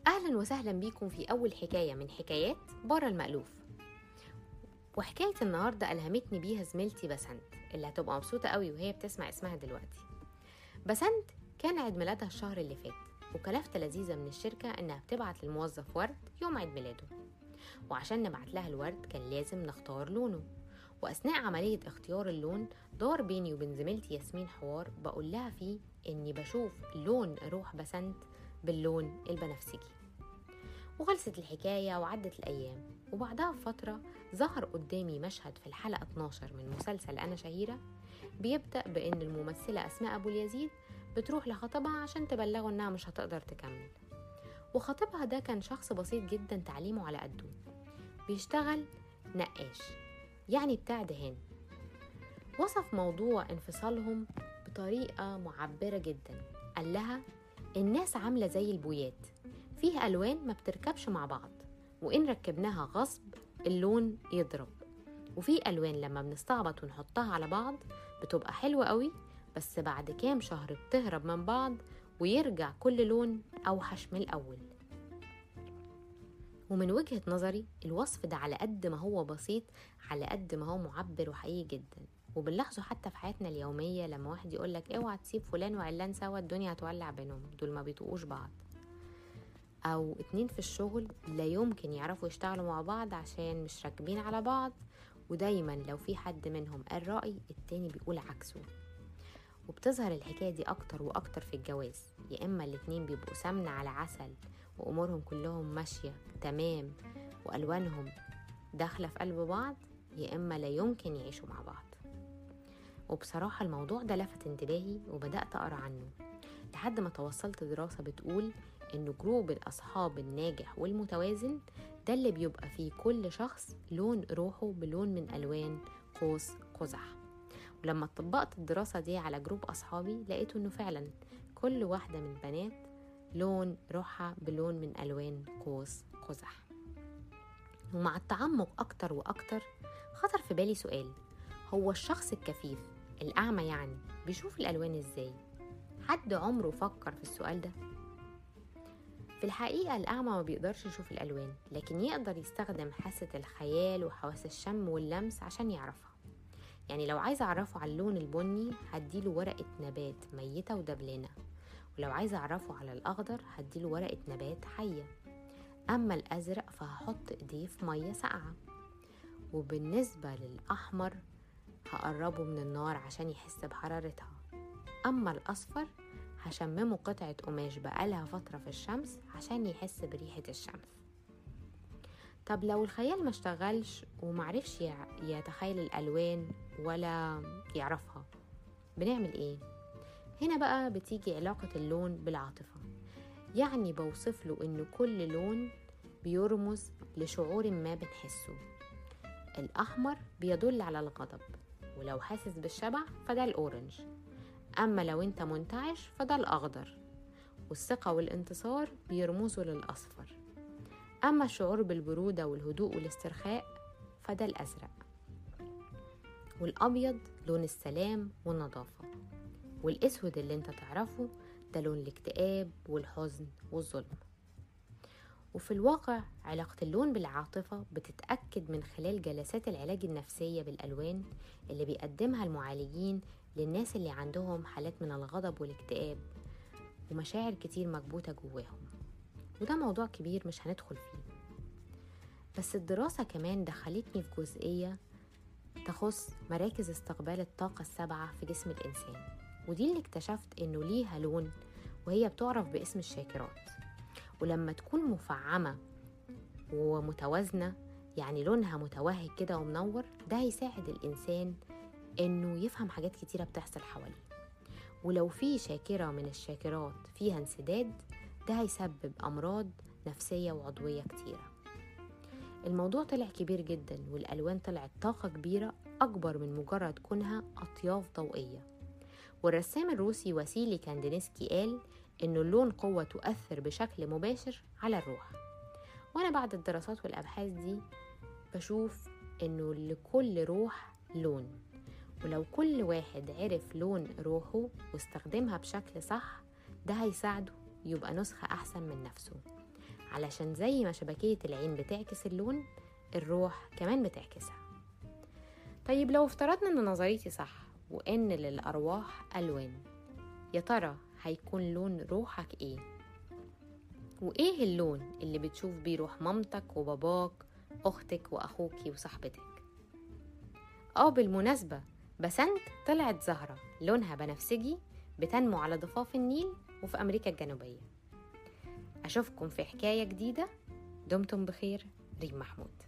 أهلا وسهلا بيكم في أول حكاية من حكايات برا المألوف وحكاية النهاردة ألهمتني بيها زميلتي بسنت اللي هتبقى مبسوطة قوي وهي بتسمع اسمها دلوقتي بسنت كان عيد ميلادها الشهر اللي فات وكلفت لذيذة من الشركة إنها بتبعت للموظف ورد يوم عيد ميلاده وعشان نبعت لها الورد كان لازم نختار لونه وأثناء عملية اختيار اللون دار بيني وبين زميلتي ياسمين حوار بقول لها فيه إني بشوف لون روح بسنت باللون البنفسجي وخلصت الحكاية وعدت الأيام وبعدها بفترة ظهر قدامي مشهد في الحلقة 12 من مسلسل أنا شهيرة بيبدأ بإن الممثلة أسماء أبو اليزيد بتروح لخطيبها عشان تبلغه إنها مش هتقدر تكمل وخطيبها ده كان شخص بسيط جدا تعليمه على قده بيشتغل نقاش يعني بتاع دهان وصف موضوع انفصالهم بطريقة معبرة جدا قال لها الناس عاملة زي البويات فيه ألوان ما بتركبش مع بعض وإن ركبناها غصب اللون يضرب وفي ألوان لما بنستعبط ونحطها على بعض بتبقى حلوة قوي بس بعد كام شهر بتهرب من بعض ويرجع كل لون أوحش من الأول ومن وجهة نظري الوصف ده على قد ما هو بسيط على قد ما هو معبر وحقيقي جدا وبنلاحظه حتى في حياتنا اليومية لما واحد يقولك اوعى تسيب فلان وعلان سوا الدنيا هتولع بينهم دول ما بيطوقوش بعض أو اتنين في الشغل لا يمكن يعرفوا يشتغلوا مع بعض عشان مش راكبين على بعض ودايما لو في حد منهم قال رأي التاني بيقول عكسه وبتظهر الحكاية دي أكتر وأكتر في الجواز يا إما الاتنين بيبقوا سمنة على عسل وأمورهم كلهم ماشية تمام وألوانهم داخلة في قلب بعض يا إما لا يمكن يعيشوا مع بعض وبصراحة الموضوع ده لفت انتباهي وبدأت أقرأ عنه لحد ما توصلت دراسة بتقول إن جروب الأصحاب الناجح والمتوازن ده اللي بيبقى فيه كل شخص لون روحه بلون من ألوان قوس قزح ولما طبقت الدراسة دي على جروب أصحابي لقيت إنه فعلا كل واحدة من البنات لون روحها بلون من ألوان قوس قزح ومع التعمق أكتر وأكتر خطر في بالي سؤال هو الشخص الكفيف الأعمى يعني بيشوف الألوان إزاي؟ حد عمره فكر في السؤال ده؟ في الحقيقة الأعمى ما بيقدرش يشوف الألوان لكن يقدر يستخدم حاسة الخيال وحواس الشم واللمس عشان يعرفها يعني لو عايزة أعرفه على اللون البني هديله ورقة نبات ميتة ودبلانة ولو عايزة أعرفه على الأخضر هديله ورقة نبات حية أما الأزرق فهحط إيديه في مية ساقعة وبالنسبة للأحمر هقربه من النار عشان يحس بحرارتها أما الأصفر هشممه قطعة قماش بقالها فترة في الشمس عشان يحس بريحة الشمس طب لو الخيال ما اشتغلش ومعرفش يتخيل الألوان ولا يعرفها بنعمل ايه؟ هنا بقى بتيجي علاقة اللون بالعاطفة يعني بوصف له ان كل لون بيرمز لشعور ما بنحسه الأحمر بيدل على الغضب ولو حاسس بالشبع فده الأورنج أما لو أنت منتعش فده الأخضر والثقة والانتصار بيرمزوا للأصفر أما الشعور بالبرودة والهدوء والاسترخاء فده الأزرق والأبيض لون السلام والنظافة والأسود اللي انت تعرفه ده لون الاكتئاب والحزن والظلم وفي الواقع علاقة اللون بالعاطفة بتتأكد من خلال جلسات العلاج النفسية بالألوان اللي بيقدمها المعالجين للناس اللي عندهم حالات من الغضب والاكتئاب ومشاعر كتير مكبوتة جواهم وده موضوع كبير مش هندخل فيه بس الدراسة كمان دخلتني في جزئية تخص مراكز استقبال الطاقة السبعة في جسم الإنسان ودي اللي اكتشفت إنه ليها لون وهي بتعرف باسم الشاكرات ولما تكون مفعمة ومتوازنة يعني لونها متوهج كده ومنور ده هيساعد الإنسان إنه يفهم حاجات كتيرة بتحصل حواليه ولو في شاكرة من الشاكرات فيها انسداد ده هيسبب أمراض نفسية وعضوية كتيرة الموضوع طلع كبير جدا والألوان طلعت طاقة كبيرة أكبر من مجرد كونها أطياف ضوئية والرسام الروسي واسيلي كاندينسكي قال إنه اللون قوة تؤثر بشكل مباشر على الروح وأنا بعد الدراسات والأبحاث دي بشوف إنه لكل روح لون ولو كل واحد عرف لون روحه واستخدمها بشكل صح ده هيساعده يبقى نسخة أحسن من نفسه علشان زي ما شبكية العين بتعكس اللون الروح كمان بتعكسها طيب لو افترضنا ان نظريتي صح وان للأرواح ألوان يا ترى هيكون لون روحك ايه وايه اللون اللي بتشوف بيه روح مامتك وباباك اختك واخوكي وصاحبتك اه بالمناسبة بسنت طلعت زهرة لونها بنفسجي بتنمو على ضفاف النيل وفي أمريكا الجنوبية أشوفكم في حكاية جديدة دمتم بخير ريم محمود